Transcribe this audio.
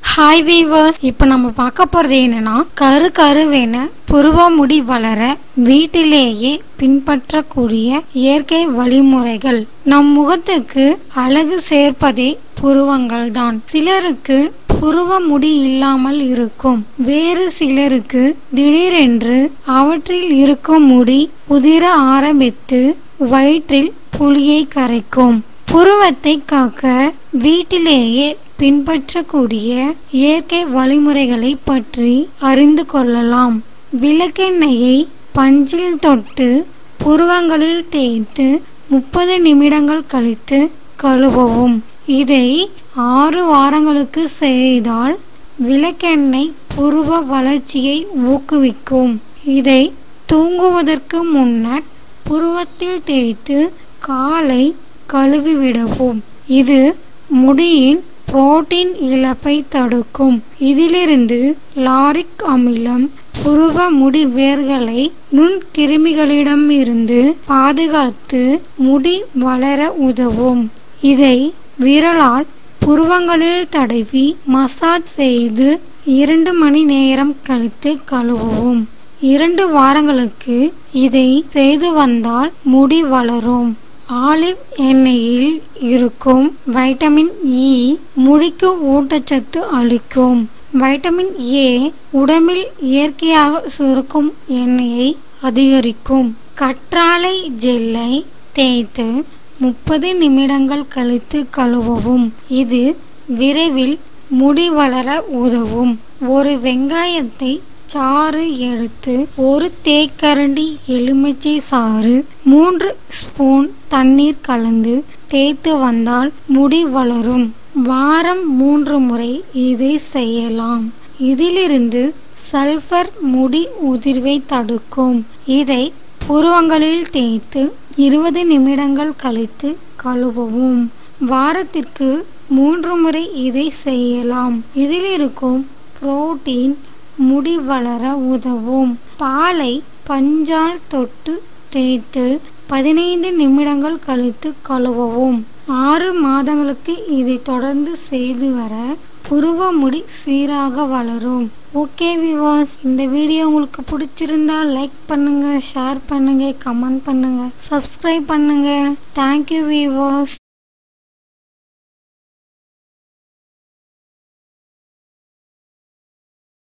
hi viewers இப்போ நம்ம பார்க்க போகிறது என்னன்னா கரு கருவென புருவ முடி வளர வீட்டிலேயே பின்பற்றக்கூடிய இயற்கை வழிமுறைகள் நம் முகத்துக்கு அழகு சேர்ப்பதே புருவங்கள் தான் சிலருக்கு புருவ முடி இல்லாமல் இருக்கும் வேறு சிலருக்கு திடீரென்று அவற்றில் இருக்கும் முடி உதிர ஆரம்பித்து வயிற்றில் புளியை கரைக்கும் புருவத்தை காக்க வீட்டிலேயே பின்பற்றக்கூடிய இயற்கை வழிமுறைகளை பற்றி அறிந்து கொள்ளலாம் விளக்கெண்ணெயை பஞ்சில் தொட்டு புருவங்களில் தேய்த்து முப்பது நிமிடங்கள் கழித்து கழுவவும் இதை ஆறு வாரங்களுக்கு செய்தால் விளக்கெண்ணெய் புருவ வளர்ச்சியை ஊக்குவிக்கும் இதை தூங்குவதற்கு முன்னர் புருவத்தில் தேய்த்து காலை கழுவிவிடவும் இது முடியின் புரோட்டீன் இழப்பை தடுக்கும் இதிலிருந்து லாரிக் அமிலம் புருவ முடி வேர்களை நுண்கிருமிகளிடமிருந்து பாதுகாத்து முடி வளர உதவும் இதை விரலால் புருவங்களில் தடவி மசாஜ் செய்து இரண்டு மணி நேரம் கழித்து கழுவவும் இரண்டு வாரங்களுக்கு இதை செய்து வந்தால் முடி வளரும் ஆலிவ் எண்ணெயில் இருக்கும் வைட்டமின் இ முடிக்கு ஊட்டச்சத்து அளிக்கும் வைட்டமின் ஏ உடம்பில் இயற்கையாக சுருக்கும் எண்ணெயை அதிகரிக்கும் கற்றாழை ஜெல்லை தேய்த்து முப்பது நிமிடங்கள் கழித்து கழுவவும் இது விரைவில் முடி வளர உதவும் ஒரு வெங்காயத்தை சாறு எடுத்து ஒரு தேக்கரண்டி எலுமிச்சை சாறு மூன்று ஸ்பூன் தண்ணீர் கலந்து தேய்த்து வந்தால் முடி வளரும் வாரம் மூன்று முறை இதை செய்யலாம் இதிலிருந்து சல்ஃபர் முடி உதிர்வை தடுக்கும் இதை புருவங்களில் தேய்த்து இருபது நிமிடங்கள் கழித்து கழுவவும் வாரத்திற்கு மூன்று முறை இதை செய்யலாம் இதில் இருக்கும் புரோட்டீன் முடி வளர உதவும் பாலை பஞ்சால் தொட்டு தேய்த்து பதினைந்து நிமிடங்கள் கழித்து கழுவவும் ஆறு மாதங்களுக்கு இதை தொடர்ந்து செய்து வர புருவ முடி சீராக வளரும் ஓகே விவாஸ் இந்த வீடியோ உங்களுக்கு பிடிச்சிருந்தா லைக் பண்ணுங்க ஷேர் பண்ணுங்க கமெண்ட் பண்ணுங்க சப்ஸ்கிரைப் பண்ணுங்க தேங்க்யூ விவாஸ்